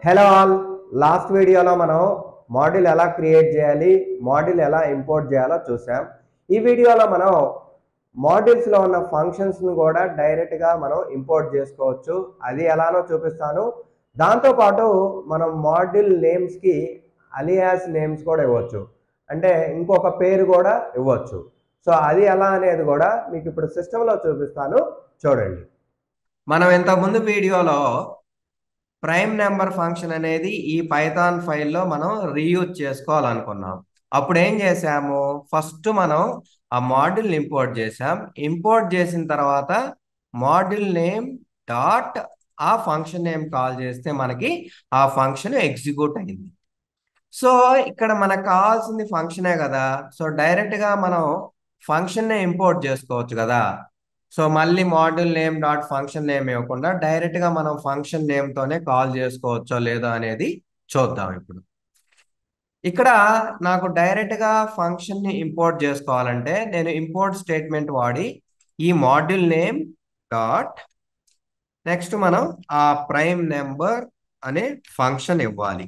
hello all last వీడియోలో మనం module ఎలా క్రియేట్ చేయాలి మాడ్యూల్ ఎలా ఇంపోర్ట్ చేయాలో చూసాం ఈ వీడియోలో మనం మాడ్యూల్స్లో ఉన్న ఫంక్షన్స్ను కూడా డైరెక్ట్గా మనం ఇంపోర్ట్ చేసుకోవచ్చు అది ఎలానో చూపిస్తాను దాంతోపాటు మనం మాడ్యూల్ నేమ్స్కి అలియాస్ నేమ్స్ కూడా ఇవ్వచ్చు అంటే ఇంకొక పేరు కూడా ఇవ్వచ్చు సో అది ఎలా అనేది కూడా మీకు ఇప్పుడు సిస్టంలో చూపిస్తాను చూడండి మనం ఇంతకుముందు వీడియోలో ప్రైమ్ నెంబర్ ఫంక్షన్ అనేది ఈ పైథాన్ ఫైల్లో మనం రీయూజ్ చేసుకోవాలనుకున్నాం అప్పుడు ఏం చేసాము ఫస్ట్ మనం ఆ మాడ్యూల్ ఇంపోర్ట్ చేసాం ఇంపోర్ట్ చేసిన తర్వాత మాడ్యూల్ నేమ్ డాట్ ఆ ఫంక్షన్ నేమ్ కాల్ చేస్తే మనకి ఆ ఫంక్షన్ ఎగ్జిక్యూట్ అయింది సో ఇక్కడ మనకు కావాల్సింది ఫంక్షనే కదా సో డైరెక్ట్గా మనం ఫంక్షన్నే ఇంపోర్ట్ చేసుకోవచ్చు కదా సో మళ్ళీ module name dot function name ఇవ్వకుండా డైరెక్ట్గా మనం ఫంక్షన్ నేమ్తోనే కాల్ చేసుకోవచ్చో లేదో అనేది చూద్దాం ఇప్పుడు ఇక్కడ నాకు డైరెక్ట్గా ఫంక్షన్ని ఇంపోర్ట్ చేసుకోవాలంటే నేను ఇంపోర్ట్ స్టేట్మెంట్ వాడి ఈ మాడ్యూల్ నేమ్ డాట్ నెక్స్ట్ మనం ఆ ప్రైమ్ నెంబర్ అనే ఫంక్షన్ ఇవ్వాలి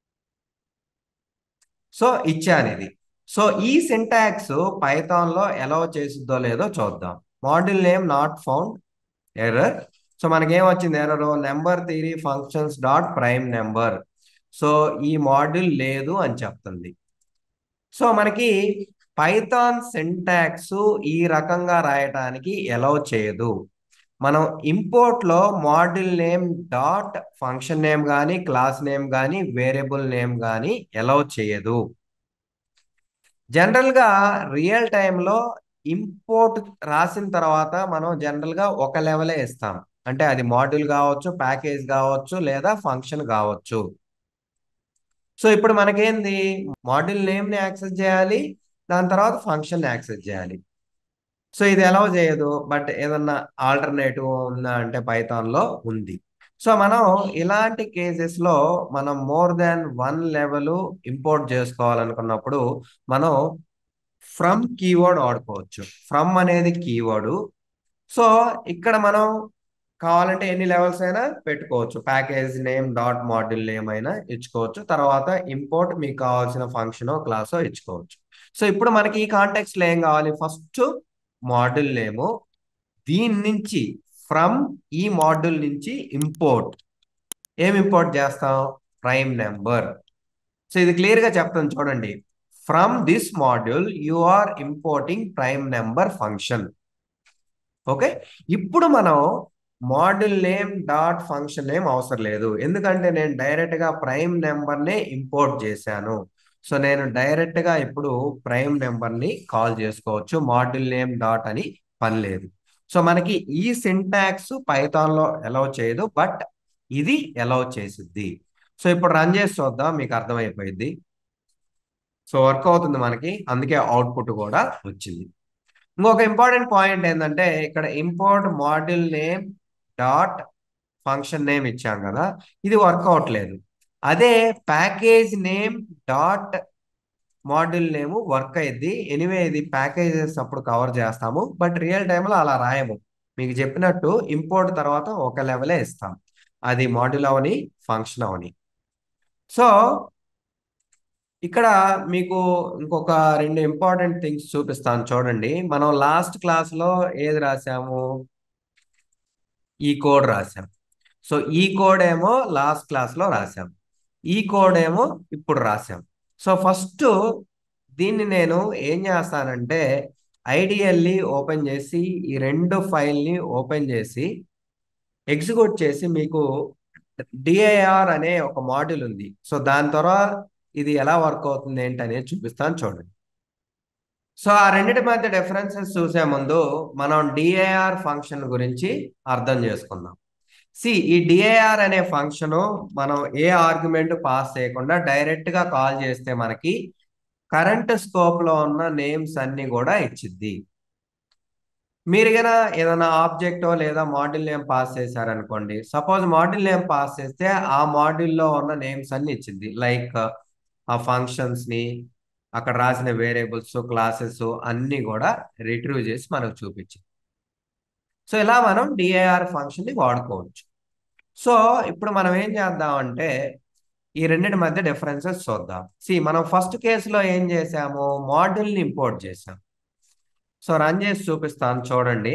సో ఇచ్చాను ఇది సో ఈ సింటాక్స్ పైథాన్లో ఎలా చేసిద్దో లేదో చూద్దాం module name not found error so మనకేం వచ్చింది error number theory functions dot prime number so ఈ మాడ్యూల్ లేదు అని చెప్తుంది సో మనకి పైథాన్ సింటాక్స్ ఈ రకంగా రాయటానికి ఎలౌ చేయదు మనం ఇంపోర్ట్లో module name dot function name కానీ క్లాస్ నేమ్ కానీ వేరియబుల్ నేమ్ కానీ ఎలౌ చేయదు జనరల్గా రియల్ టైంలో ఇంపోర్ట్ రాసిన తర్వాత మనం జనరల్గా ఒక లెవెలే ఇస్తాం అంటే అది మాడ్యూల్ కావచ్చు ప్యాకేజ్ కావచ్చు లేదా ఫంక్షన్ కావచ్చు సో ఇప్పుడు మనకేంది మాడ్యూల్ నేమ్ని యాక్సెస్ చేయాలి దాని తర్వాత ఫంక్షన్ యాక్సెస్ చేయాలి సో ఇది ఎలా చేయదు బట్ ఏదన్నా ఆల్టర్నేటివ్ ఉందా అంటే పైథాన్లో ఉంది సో మనం ఇలాంటి కేసెస్లో మనం more than one level import చేసుకోవాలనుకున్నప్పుడు మనం ఫ్రమ్ కీవర్డ్ వాడుకోవచ్చు ఫ్రమ్ అనేది కీవర్డ్ సో ఇక్కడ మనం కావాలంటే ఎన్ని లెవెల్స్ అయినా పెట్టుకోవచ్చు package name dot module name అయినా ఇచ్చుకోవచ్చు తర్వాత ఇంపోర్ట్ మీకు కావాల్సిన ఫంక్షన్ క్లాసో ఇచ్చుకోవచ్చు సో ఇప్పుడు మనకి ఈ కాంటెక్స్లో ఏం కావాలి ఫస్ట్ మాడ్యూల్ నేము దీని నుంచి ఫ్రమ్ ఈ మాడ్యూల్ నుంచి ఇంపోర్ట్ ఏం ఇంపోర్ట్ చేస్తాం ప్రైమ్ నెంబర్ సో ఇది క్లియర్గా చెప్తాను చూడండి from this module you are importing prime number function okay ఇప్పుడు మనం module name dot function name అవసరం లేదు ఎందుకంటే నేను డైరెక్ట్గా ప్రైమ్ నెంబర్నే ఇంపోర్ట్ చేశాను సో నేను డైరెక్ట్గా ఇప్పుడు ప్రైమ్ నెంబర్ని కాల్ చేసుకోవచ్చు మాడ్యూల్ నేమ్ డాట్ అని పని లేదు సో మనకి ఈ సింటాక్స్ పైథాన్లో ఎలౌ చేయదు బట్ ఇది ఎలౌ చేసిద్ది సో ఇప్పుడు రన్ చేసి చూద్దాం మీకు అర్థమైపోయింది సో వర్క్ అవుతుంది మనకి అందుకే అవుట్పుట్ కూడా వచ్చింది ఇంకొక ఇంపార్టెంట్ పాయింట్ ఏంటంటే ఇక్కడ import module name dot function name ఇచ్చాం కదా ఇది వర్క్ అవట్లేదు అదే package name dot module name work అయ్యింది ఎనివే ఇది ప్యాకేజెస్ అప్పుడు కవర్ చేస్తాము బట్ రియల్ టైంలో అలా రాయము మీకు చెప్పినట్టు ఇంపోర్ట్ తర్వాత ఒక లెవెలే ఇస్తాం అది మాడ్యూల్ అవని ఫంక్షన్ అవని సో ఇక్కడ మీకు ఇంకొక రెండు ఇంపార్టెంట్ థింగ్స్ చూపిస్తాను చూడండి మనం లాస్ట్ క్లాస్లో ఏది రాసాము ఈ కోడ్ రాసాం సో ఈ కోడ్ ఏమో లాస్ట్ క్లాస్లో రాసాం ఈ కోడ్ ఏమో ఇప్పుడు రాసాం సో ఫస్ట్ దీన్ని నేను ఏం చేస్తానంటే ఐడియల్లీ ఓపెన్ చేసి ఈ రెండు ఫైల్ని ఓపెన్ చేసి ఎగ్జిక్యూట్ చేసి మీకు డిఐఆర్ అనే ఒక మాడ్యూల్ ఉంది సో దాని తర్వాత ఇది ఎలా వర్క్ అవుతుంది ఏంటి అనేది చూపిస్తాను చూడండి సో ఆ రెండింటి మధ్య డిఫరెన్సెస్ చూసే ముందు మనం డిఐఆర్ ఫంక్షన్ గురించి అర్థం చేసుకుందాం సి ఈ డిఐఆర్ అనే ఫంక్షన్ మనం ఏ ఆర్గ్యుమెంట్ పాస్ చేయకుండా డైరెక్ట్గా కాల్ చేస్తే మనకి కరెంట్ స్కోప్లో ఉన్న నేమ్స్ అన్ని కూడా ఇచ్చిద్ది మీరు కనుక ఏదైనా ఆబ్జెక్టో లేదా మాడ్యూల్ నేమ్ పాస్ చేశారనుకోండి సపోజ్ మాడ్యూల్ నేమ్ పాస్ చేస్తే ఆ మాడ్యూల్లో ఉన్న నేమ్స్ అన్ని ఇచ్చింది లైక్ ఆ ఫంక్షన్స్ని అక్కడ రాసిన వేరియబుల్స్ క్లాసెస్ అన్నీ కూడా రిట్రీవ్ చేసి మనకు చూపించింది సో ఇలా మనం డిఐఆర్ ఫంక్షన్ని వాడుకోవచ్చు సో ఇప్పుడు మనం ఏం చేద్దామంటే ఈ రెండింటి మధ్య డిఫరెన్సెస్ చూద్దాం సి మనం ఫస్ట్ కేసులో ఏం చేసాము మాడ్యూల్ని ఇంపోర్ట్ చేసాం సో రన్ చేసి చూపిస్తాను చూడండి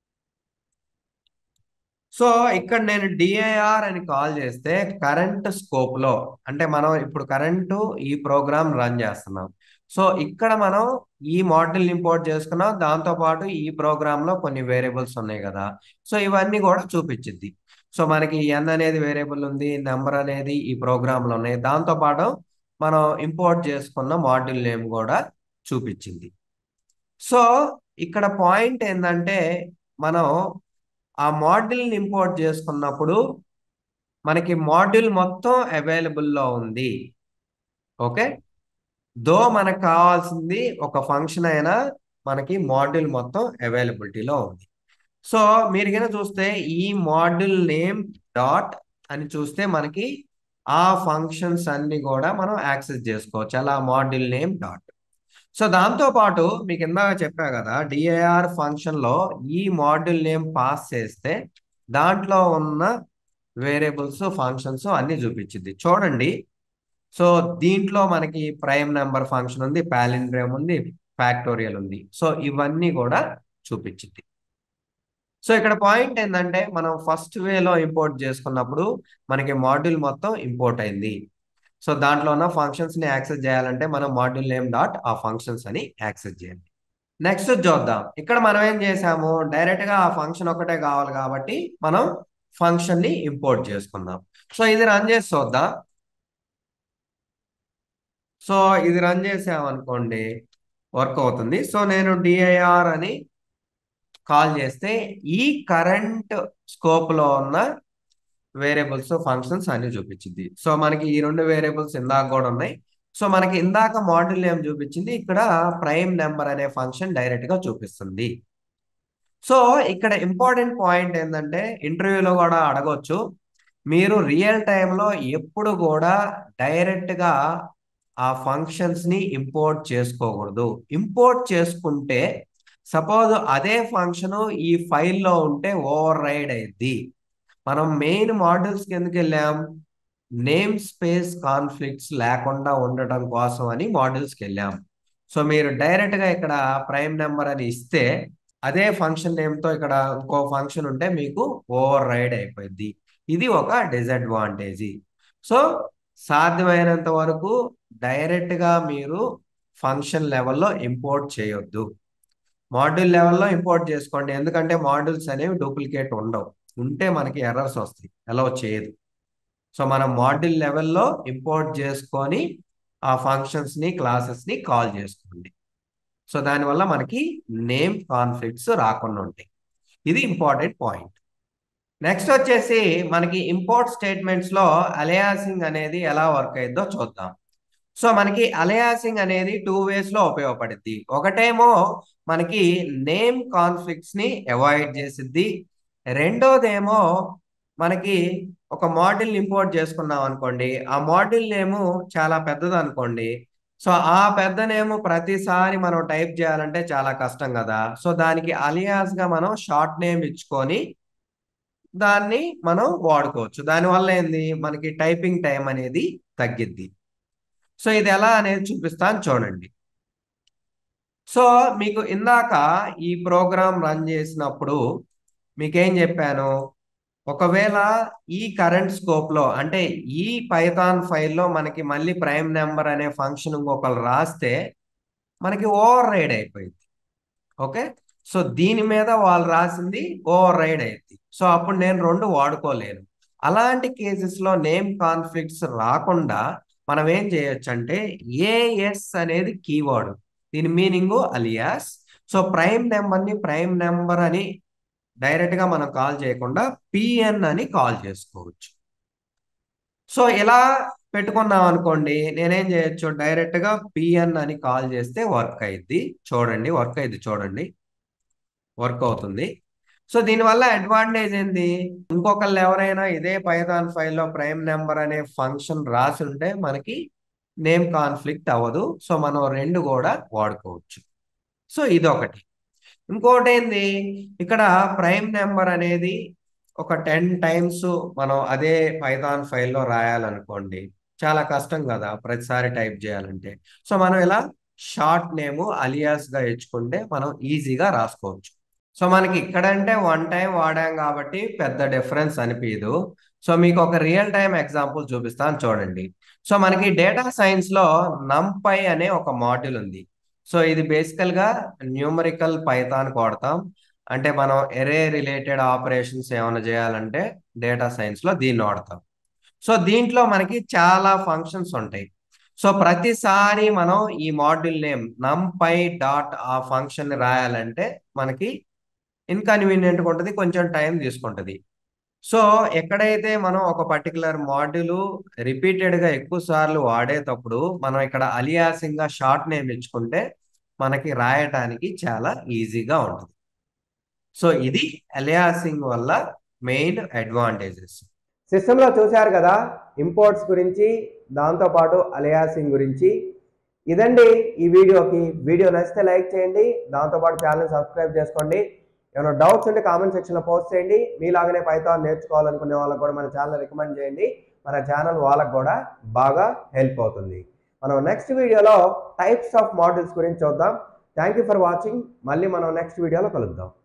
సో ఇక్కడ నేను డిఐఆర్ అని కాల్ చేస్తే కరెంట్ స్కోప్ లో అంటే మనం ఇప్పుడు కరెంటు ఈ ప్రోగ్రామ్ రన్ చేస్తున్నాం సో ఇక్కడ మనం ఈ మాడ్యూల్ ఇంపోర్ట్ చేసుకున్నాం దాంతో పాటు ఈ ప్రోగ్రామ్ లో కొన్ని వేరియబుల్స్ ఉన్నాయి కదా సో ఇవన్నీ కూడా చూపించింది సో మనకి ఎన్ అనేది వేరియబుల్ ఉంది నెంబర్ అనేది ఈ ప్రోగ్రామ్ లో ఉన్నాయి దాంతో పాటు మనం ఇంపోర్ట్ చేసుకున్న మాడ్యూల్ నేమ్ కూడా చూపించింది సో ఇక్కడ పాయింట్ ఏంటంటే మనం ఆ మాడ్యూల్ని ఇంపోర్ట్ చేసుకున్నప్పుడు మనకి మాడ్యూల్ మొత్తం అవైలబుల్లో ఉంది ఓకే దో మనకు కావాల్సింది ఒక ఫంక్షన్ అయినా మనకి మాడ్యూల్ మొత్తం అవైలబిలిటీలో ఉంది సో మీరు కనుక చూస్తే ఈ మాడ్యూల్ నేమ్ డాట్ అని చూస్తే మనకి ఆ ఫంక్షన్స్ అన్ని కూడా మనం యాక్సెస్ చేసుకోవచ్చు అలా మాడ్యూల్ నేమ్ డాట్ సో దాంతో పాటు మీకు ఇందాక చెప్పా కదా డిఐఆర్ ఫంక్షన్ లో ఈ మాడ్యూల్ నేమ్ పాస్ చేస్తే దాంట్లో ఉన్న వేరియబుల్స్ ఫంక్షన్స్ అన్ని చూపించింది చూడండి సో దీంట్లో మనకి ప్రైమ్ నెంబర్ ఫంక్షన్ ఉంది ప్యాలిండ్రేమ్ ఉంది ఫ్యాక్టోరియల్ ఉంది సో ఇవన్నీ కూడా చూపించింది సో ఇక్కడ పాయింట్ ఏంటంటే మనం ఫస్ట్ వేలో ఇంపోర్ట్ చేసుకున్నప్పుడు మనకి మాడ్యూల్ మొత్తం ఇంపోర్ట్ అయింది సో దాంట్లో ఉన్న ఫంక్షన్స్ ని యాక్సెస్ చేయాలంటే మనం మాడ్యూల్ నేమ్ డాట్ ఆ ఫంక్షన్స్ అని యాక్సెస్ చేయాలి నెక్స్ట్ చూద్దాం ఇక్కడ మనం ఏం చేసాము డైరెక్ట్ గా ఆ ఫంక్షన్ ఒకటే కావాలి కాబట్టి మనం ఫంక్షన్ ని ఇంపోర్ట్ చేసుకుందాం సో ఇది రన్ చేసి చూద్దాం సో ఇది రన్ చేసామనుకోండి వర్క్ అవుతుంది సో నేను డిఐఆర్ అని కాల్ చేస్తే ఈ కరెంట్ స్కోప్ లో ఉన్న వేరియబుల్స్ ఫంక్షన్స్ అన్ని చూపించింది సో మనకి ఈ రెండు వేరియబుల్స్ ఇందాక కూడా ఉన్నాయి సో మనకి ఇందాక మాడ్యూల్ ఏం చూపించింది ఇక్కడ ప్రైమ్ నెంబర్ అనే ఫంక్షన్ డైరెక్ట్ గా చూపిస్తుంది సో ఇక్కడ ఇంపార్టెంట్ పాయింట్ ఏంటంటే ఇంటర్వ్యూలో కూడా అడగొచ్చు మీరు రియల్ టైంలో ఎప్పుడు కూడా డైరెక్ట్ గా ఆ ఫంక్షన్స్ ని ఇంపోర్ట్ చేసుకోకూడదు ఇంపోర్ట్ చేసుకుంటే సపోజ్ అదే ఫంక్షన్ ఈ ఫైల్లో ఉంటే ఓవర్ రైడ్ అయింది మనం మెయిన్ మాడ్యూల్స్కి ఎందుకు వెళ్ళాం నేమ్ స్పేస్ కాన్ఫ్లిక్ట్స్ లేకుండా ఉండటం కోసం అని మాడ్యూల్స్కి వెళ్ళాం సో మీరు డైరెక్ట్గా ఇక్కడ ప్రైమ్ నెంబర్ అని ఇస్తే అదే ఫంక్షన్ నేమ్తో ఇక్కడ ఇంకో ఫంక్షన్ ఉంటే మీకు ఓవర్ రైడ్ అయిపోయింది ఇది ఒక డిసడ్వాంటేజ్ సో సాధ్యమైనంత వరకు డైరెక్ట్గా మీరు ఫంక్షన్ లెవెల్లో ఇంపోర్ట్ చేయొద్దు మాడ్యూల్ లెవెల్లో ఇంపోర్ట్ చేసుకోండి ఎందుకంటే మాడ్యూల్స్ అనేవి డూప్లికేట్ ఉండవు ఉంటే మనకి ఎర్రర్స్ వస్తాయి అలౌ చేయదు సో మనం మాడ్యూల్ లెవెల్లో ఇంపోర్ట్ చేసుకొని ఆ ఫంక్షన్స్ని క్లాసెస్ని కాల్ చేసుకోండి సో దానివల్ల మనకి నేమ్ కాన్ఫ్లిక్ట్స్ రాకుండా ఉంటాయి ఇది ఇంపార్టెంట్ పాయింట్ నెక్స్ట్ వచ్చేసి మనకి ఇంపోర్ట్ స్టేట్మెంట్స్లో అలయాసింగ్ అనేది ఎలా వర్క్ అయిందో చూద్దాం సో మనకి అలయాసింగ్ అనేది టూ వేస్లో ఉపయోగపడుద్ది ఒకటేమో మనకి నేమ్ కాన్ఫ్లిక్ట్స్ని అవాయిడ్ చేసిద్ది రెండోదేమో మనకి ఒక మోడల్ ఇంపోర్ట్ చేసుకున్నాం అనుకోండి ఆ మోడల్ నేము చాలా పెద్దది అనుకోండి సో ఆ పెద్ద నేము ప్రతిసారి మనం టైప్ చేయాలంటే చాలా కష్టం కదా సో దానికి అలియాస్ గా మనం షార్ట్ నేమ్ ఇచ్చుకొని దాన్ని మనం వాడుకోవచ్చు దానివల్ల ఏంది మనకి టైపింగ్ టైం అనేది తగ్గిద్ది సో ఇది ఎలా అనేది చూపిస్తాను చూడండి సో మీకు ఇందాక ఈ ప్రోగ్రామ్ రన్ చేసినప్పుడు మీకేం చెప్పాను ఒకవేళ ఈ కరెంట్ స్కోప్లో అంటే ఈ పైథాన్ ఫైల్లో మనకి మళ్ళీ ప్రైమ్ నెంబర్ అనే ఫంక్షన్ ఇంకొకరు రాస్తే మనకి ఓవర్ రైడ్ అయిపోయింది ఓకే సో దీని మీద వాళ్ళు రాసింది ఓవర్ రైడ్ అయింది సో అప్పుడు నేను రెండు వాడుకోలేను అలాంటి కేసెస్లో నేమ్ కాన్ఫ్లిక్ట్స్ రాకుండా మనం ఏం చేయొచ్చు అంటే ఏఎస్ అనేది కీవర్డ్ దీని మీనింగ్ అలియాస్ సో ప్రైమ్ నెంబర్ని ప్రైమ్ నెంబర్ అని డైరెక్ట్గా మనం కాల్ చేయకుండా పిఎన్ అని కాల్ చేసుకోవచ్చు సో ఇలా పెట్టుకున్నాం అనుకోండి నేనేం చేయొచ్చు డైరెక్ట్గా పిఎన్ అని కాల్ చేస్తే వర్క్ అయింది చూడండి వర్క్ అయింది చూడండి వర్క్ అవుతుంది సో దీనివల్ల అడ్వాంటేజ్ ఏంది ఇంకొకళ్ళు ఎవరైనా ఇదే పైథాన్ ఫైల్లో ప్రైమ్ నెంబర్ అనే ఫంక్షన్ రాసి ఉంటే మనకి నేమ్ కాన్ఫ్లిక్ట్ అవ్వదు సో మనం రెండు కూడా వాడుకోవచ్చు సో ఇదొకటి ఇంకోటి ఏంది ఇక్కడ ప్రైమ్ నెంబర్ అనేది ఒక టెన్ టైమ్స్ మనం అదే పైథాన్ ఫైల్లో రాయాలనుకోండి చాలా కష్టం కదా ప్రతిసారి టైప్ చేయాలంటే సో మనం ఇలా షార్ట్ నేమ్ అలియాస్ గా ఇచ్చుకుంటే మనం ఈజీగా రాసుకోవచ్చు సో మనకి ఇక్కడంటే వన్ టైం వాడాం కాబట్టి పెద్ద డిఫరెన్స్ అనిపించదు సో మీకు ఒక రియల్ టైం ఎగ్జాంపుల్ చూపిస్తాను చూడండి సో మనకి డేటా సైన్స్ లో నంపై అనే ఒక మాడ్యూల్ ఉంది సో ఇది బేసికల్ గా న్యూమరికల్ పైథాన్ కొడతాం అంటే మనం ఎరే రిలేటెడ్ ఆపరేషన్స్ ఏమైనా చేయాలంటే డేటా సైన్స్ లో దీన్ని వాడతాం సో దీంట్లో మనకి చాలా ఫంక్షన్స్ ఉంటాయి సో ప్రతిసారి మనం ఈ మాడ్యూల్ నేమ్ నంపై డాట్ ఆ ఫంక్షన్ రాయాలంటే మనకి ఇన్కన్వీనియంట్గా ఉంటుంది కొంచెం టైం తీసుకుంటుంది సో ఎక్కడైతే మనం ఒక పర్టికులర్ మాడ్యూల్ రిపీటెడ్గా ఎక్కువ సార్లు వాడేటప్పుడు మనం ఇక్కడ అలియాసింగ్గా షార్ట్ నేమ్ ఇచ్చుకుంటే మనకి రాయటానికి చాలా ఈజీగా ఉంటుంది సో ఇది అలియాసింగ్ వల్ల మెయిన్ అడ్వాంటేజెస్ సిస్టంలో చూశారు కదా ఇంపోర్ట్స్ గురించి దాంతోపాటు అలియాసింగ్ గురించి ఇదండి ఈ వీడియోకి వీడియో నచ్చితే లైక్ చేయండి దాంతోపాటు ఛానల్ సబ్స్క్రైబ్ చేసుకోండి ఏమైనా డౌట్స్ ఉంటే కామెంట్ సెక్షన్లో పోస్ట్ చేయండి మీలాగనే పైథాన్ నేర్చుకోవాలనుకునే వాళ్ళకి కూడా మన ఛానల్ రికమెండ్ చేయండి మన ఛానల్ వాళ్ళకి కూడా బాగా హెల్ప్ అవుతుంది మనం నెక్స్ట్ వీడియోలో టైప్స్ ఆఫ్ మోడల్స్ గురించి చూద్దాం థ్యాంక్ యూ ఫర్ వాచింగ్ మళ్ళీ మనం నెక్స్ట్ వీడియోలో కలుద్దాం